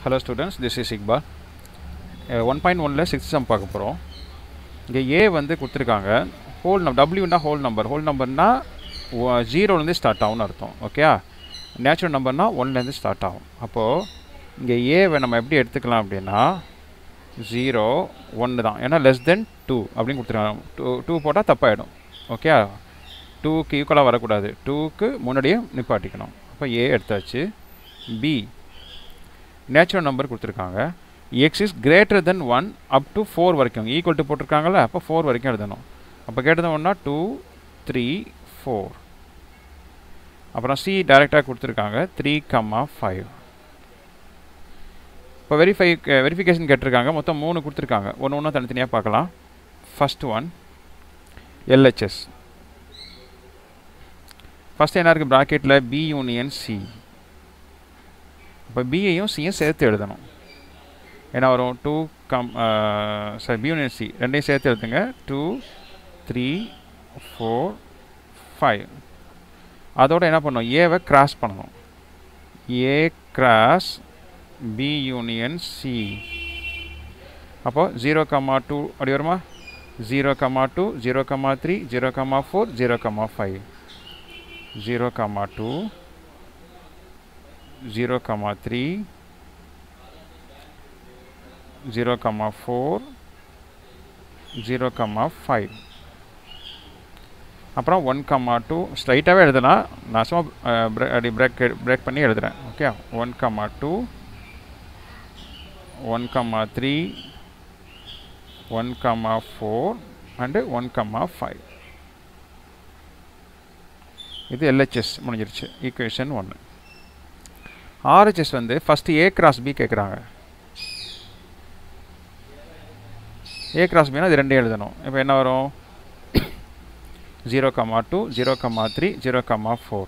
hello students this is Iqbal one point ஒனில் sixth sum பார்க்க போகிறோம் இங்கே ஏ வந்து கொடுத்துருக்காங்க ஹோல் நம் டபிள்யூனா ஹோல் நம்பர் ஹோல் நம்பர்னா ஜீரோலேருந்து ஸ்டார்ட் ஆகும்னு அர்த்தம் ஓகே நேச்சுரல் நம்பர்னா ஒன்லேருந்து ஸ்டார்ட் ஆகும் அப்போது இங்கே ஏவை நம்ம எப்படி எடுத்துக்கலாம் அப்படின்னா ஜீரோ ஒன்று தான் ஏன்னா லெஸ் தென் டூ அப்படின்னு கொடுத்துருக்காங்க டூ டூ போட்டால் தப்பாயிடும் ஓகே டூக்கு ஈக்குவலாக வரக்கூடாது டூக்கு முன்னாடியே நிப்பாட்டிக்கணும் அப்போ ஏ எடுத்தாச்சு பி நேச்சுரல் நம்பர் கொடுத்துருக்காங்க X is greater than one up to four வரைக்கும் ஈக்குவல் டு போட்டிருக்காங்கல்ல அப்போ ஃபோர் வரைக்கும் எழுதணும் அப்போ கேட்டது ஒன்றா டூ த்ரீ ஃபோர் அப்புறம் சி டைரெக்டாக கொடுத்துருக்காங்க த்ரீ கம்மா ஃபைவ் இப்போ வெரிஃபை வெரிஃபிகேஷன் கேட்டிருக்காங்க மொத்தம் மூணு கொடுத்துருக்காங்க ஒன்று ஒன்றா தனித்தனியாக பார்க்கலாம் ஃபஸ்ட் ஒன் எல்ஹெச்எஸ் ஃபஸ்ட்டு என்ன இருக்குது ப்ராக்கெட்டில் பி யூனியன் சி இப்போ பியையும் சியும் சேர்த்து எழுதணும் ஏன்னா வரும் two comma sorry B union C ரெண்டையும் சேர்த்து எழுதுங்க டூ த்ரீ ஃபோர் ஃபைவ் அதோடு என்ன பண்ணணும் ஏவை கிராஸ் பண்ணணும் A cross B union C அப்போது ஜீரோ கம்மா டூ அப்படி வருமா zero comma two zero comma three zero comma four zero comma five zero comma two zero comma three zero comma four zero comma five அப்புறம் one comma two ஸ்ட்ரைட்டாகவே எழுதலாம் நான் சும்மா அப்படி break break பண்ணி எழுதுகிறேன் okay one comma two one comma three one comma four and one comma five இது LHS முடிஞ்சிருச்சு ஈக்குவேஷன் ஒன்று ஆர்ஹெச்எஸ் வந்து ஃபஸ்ட்டு ஏ கிராஸ் பி கேட்குறாங்க ஏ கிராஸ் பினா இது ரெண்டே எழுதணும் இப்போ என்ன வரும் zero comma two zero comma three zero comma four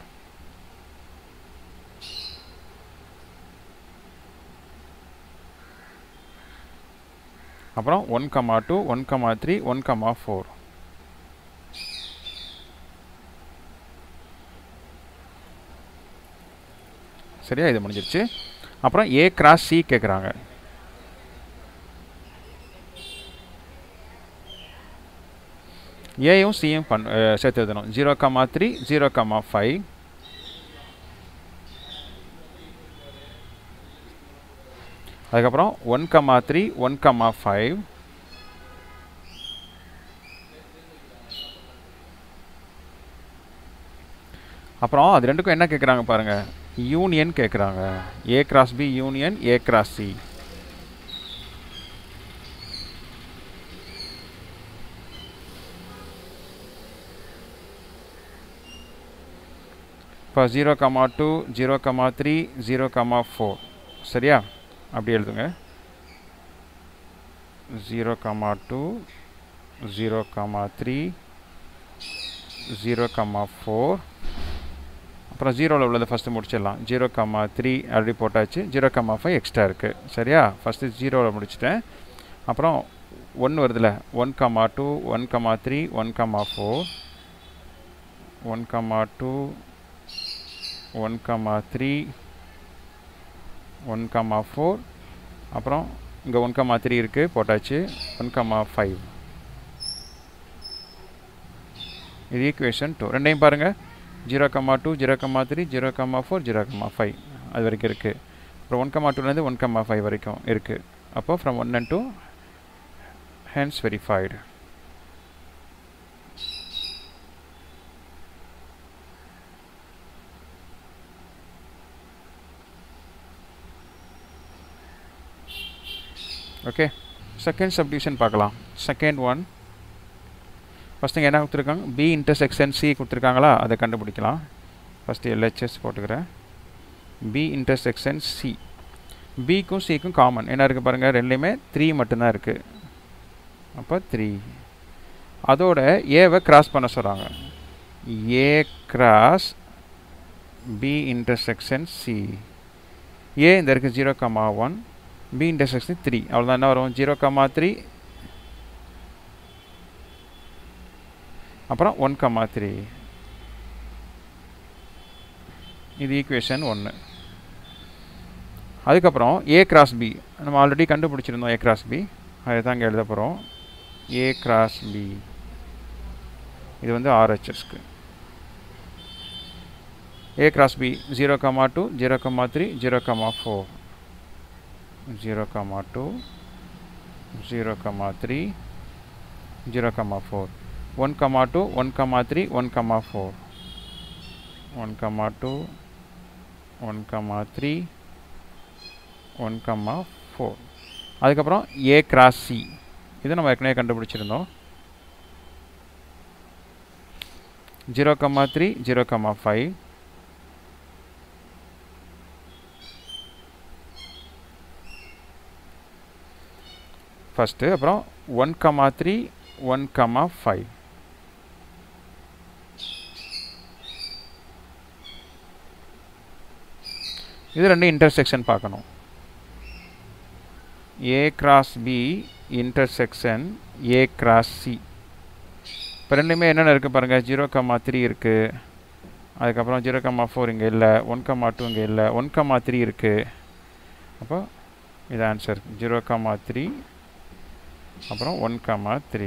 அப்புறம் one comma two one comma three one comma four சரியா இது முடிஞ்சிருச்சு அப்புறம் ஏ கிராஸ் சி கேட்குறாங்க ஏயும் சியும் பண் சேர்த்து எழுதணும் zero comma three zero comma five அதுக்கப்புறம் one comma three one comma five அப்புறம் அது ரெண்டுக்கும் என்ன கேட்குறாங்க பாருங்கள் யூனியன் கேட்குறாங்க A cross B union A cross C இப்போ zero comma two zero comma three zero comma four சரியா அப்படி எழுதுங்க zero comma two zero comma three zero comma four அப்புறம் ஜீரோவில் உள்ளதை ஃபஸ்ட்டு முடிச்சிடலாம் ஜீரோ கம்மா த்ரீ ஆல்ரெடி போட்டாச்சு ஜீரோ கம்மா ஃபைவ் எக்ஸ்ட்ரா இருக்குது சரியா ஃபஸ்ட்டு ஜீரோவில் முடிச்சிட்டேன் அப்புறம் ஒன்று வருதுல one comma two one comma three one comma four one comma two one comma three one comma four அப்புறம் இங்கே ஒன் கம்மா த்ரீ இருக்குது போட்டாச்சு ஒன் கம்மா ஃபைவ் இது ஈக்குவேஷன் டூ ரெண்டையும் பாருங்கள் zero comma two zero comma three zero comma four zero comma five அது வரைக்கும் இருக்குது அப்புறம் ஒன் கம்மா டூலேருந்து ஒன் கம்மா ஃபைவ் வரைக்கும் இருக்குது அப்போது from one and two hence verified okay second subdivision பார்க்கலாம் செகண்ட் ஒன் ஃபஸ்ட்டு என்ன கொடுத்துருக்காங்க பி இன்டர்செக்ஷன் சி கொடுத்துருக்காங்களா அதை கண்டுபிடிக்கலாம் ஃபஸ்ட்டு எல்ஹெச்எஸ் போட்டுக்கிறேன் பி இன்டர்செக்ஷன் சி பிக்கும் சிக்கும் காமன் என்ன இருக்குது பாருங்கள் ரெண்டுலேயுமே த்ரீ மட்டும்தான் இருக்குது அப்போ த்ரீ அதோட ஏவை கிராஸ் பண்ண சொல்கிறாங்க A cross B intersection C A இந்த இருக்குது zero comma one B intersection three அவ்வளோதான் என்ன வரும் ஜீரோ கமா த்ரீ அப்புறம் ஒன் கம்மா த்ரீ இது ஈக்குவேஷன் ஒன்று அதுக்கப்புறம் ஏ கிராஸ் பி நம்ம ஆல்ரெடி கண்டுபிடிச்சிருந்தோம் ஏ கிராஸ் பி அதை தான் இங்கே எழுத போகிறோம் ஏ கிராஸ் பி இது வந்து ஆர்ஹெச்எஸ்க்கு A cross B zero comma two zero comma three zero comma four zero comma two zero comma three zero comma four one comma two one comma three one comma four one comma two one comma three one comma four அதுக்கப்புறம் A cross C இது நம்ம ஏற்கனவே கண்டுபிடிச்சிருந்தோம் zero comma three zero comma five first அப்புறம் one comma three one comma five இது ரெண்டு intersection பார்க்கணும் ஏ cross B intersection A cross C இப்போ ரெண்டுமே என்னென்ன இருக்குது பாருங்கள் ஜீரோ கம்மா த்ரீ இருக்குது அதுக்கப்புறம் ஜீரோ கம்மா ஃபோர் இங்கே இல்லை ஒன் கம்மா டூ இங்கே இல்லை ஒன் கம்மா த்ரீ இருக்குது அப்போ இது ஆன்சர் ஜீரோ கம்மா த்ரீ அப்புறம் ஒன் கம்மா த்ரீ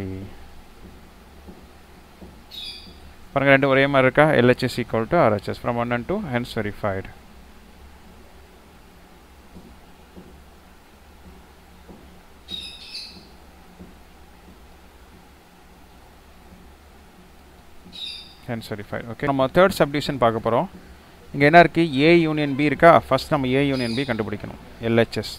பாருங்கள் ரெண்டு ஒரே மாதிரி இருக்கா LHS equal to RHS from one and two hence verified hence verified okay நம்ம தேர்ட் சப்டிவிஷன் பார்க்க போகிறோம் இங்கே என்ன இருக்குது ஏ யூனியன் பி இருக்கா ஃபஸ்ட் நம்ம ஏ யூனியன் பி கண்டுபிடிக்கணும் எல்ஹெச்எஸ்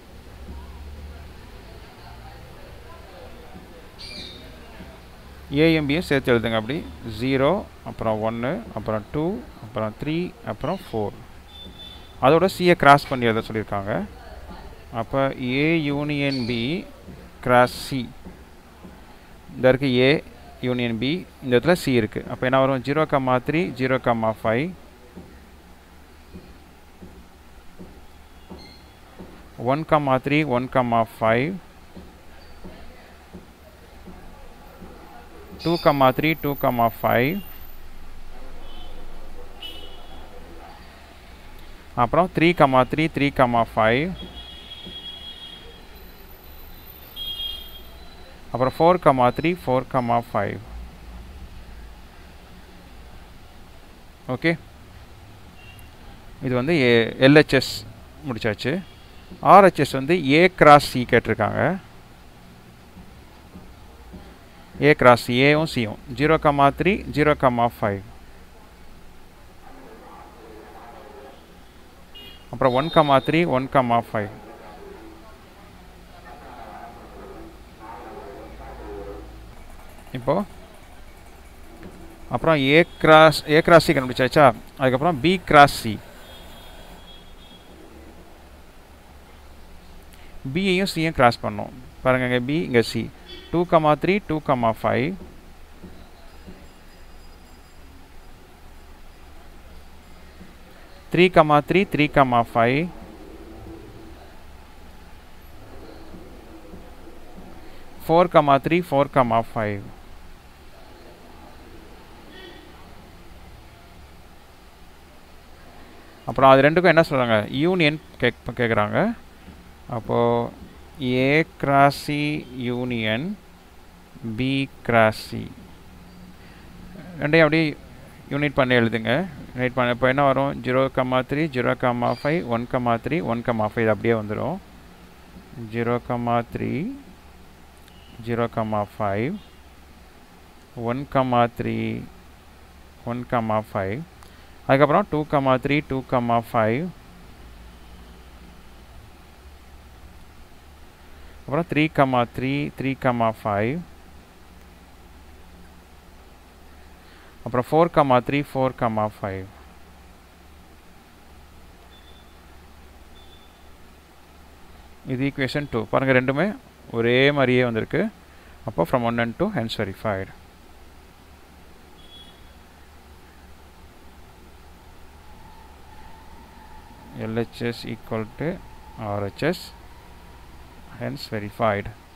ஏஎம்பியும் சேர்த்து எழுதுங்க அப்படி ஜீரோ அப்புறம் ஒன்று அப்புறம் டூ அப்புறம் த்ரீ அப்புறம் ஃபோர் அதோட சியை கிராஸ் பண்ணி எழுத சொல்லியிருக்காங்க அப்போ A union B cross C இந்த இருக்குது ஏ யூனியன் பி இந்த இடத்துல சி இருக்குது அப்போ என்ன வரும் zero comma three zero comma five one comma three one comma five two comma three two comma five அப்புறம் three comma three three comma five அப்புறம் four comma three four comma five okay இது வந்து ஏ LHS முடிச்சாச்சு RHS வந்து ஏ cross C கேட்டிருக்காங்க A cross ஏவும் சியும் zero comma three zero comma five அப்புறம் one comma three one comma five இப்போது அப்புறம் A cross A cross C கண்டுபிடிச்சாச்சா அதுக்கப்புறம் பி கிராஸ் சி பியையும் சியும் கிராஸ் பண்ணோம் பாருங்கள் இங்கே பி இங்கே C two comma three two comma five three comma three three comma five four comma three four comma five அப்புறம் அது ரெண்டுக்கும் என்ன சொல்கிறாங்க யூனியன் கேக் கேட்குறாங்க அப்போது ஏ கிராசி யூனியன் பி கிராசி ரெண்டையும் அப்படியே யூனிட் பண்ணி எழுதுங்க யூனிட் பண்ண இப்போ என்ன வரும் zero comma three zero comma five one comma three one comma five இது அப்படியே வந்துடும் zero comma three zero comma five one comma three one comma five அதுக்கப்புறம் two comma three two comma five அப்புறம் three comma three three comma five அப்புறம் four comma three four comma five இது equation two பாருங்கள் ரெண்டுமே ஒரே மாதிரியே வந்திருக்கு அப்போ from one and two hence verified LHS equal to RHS hence verified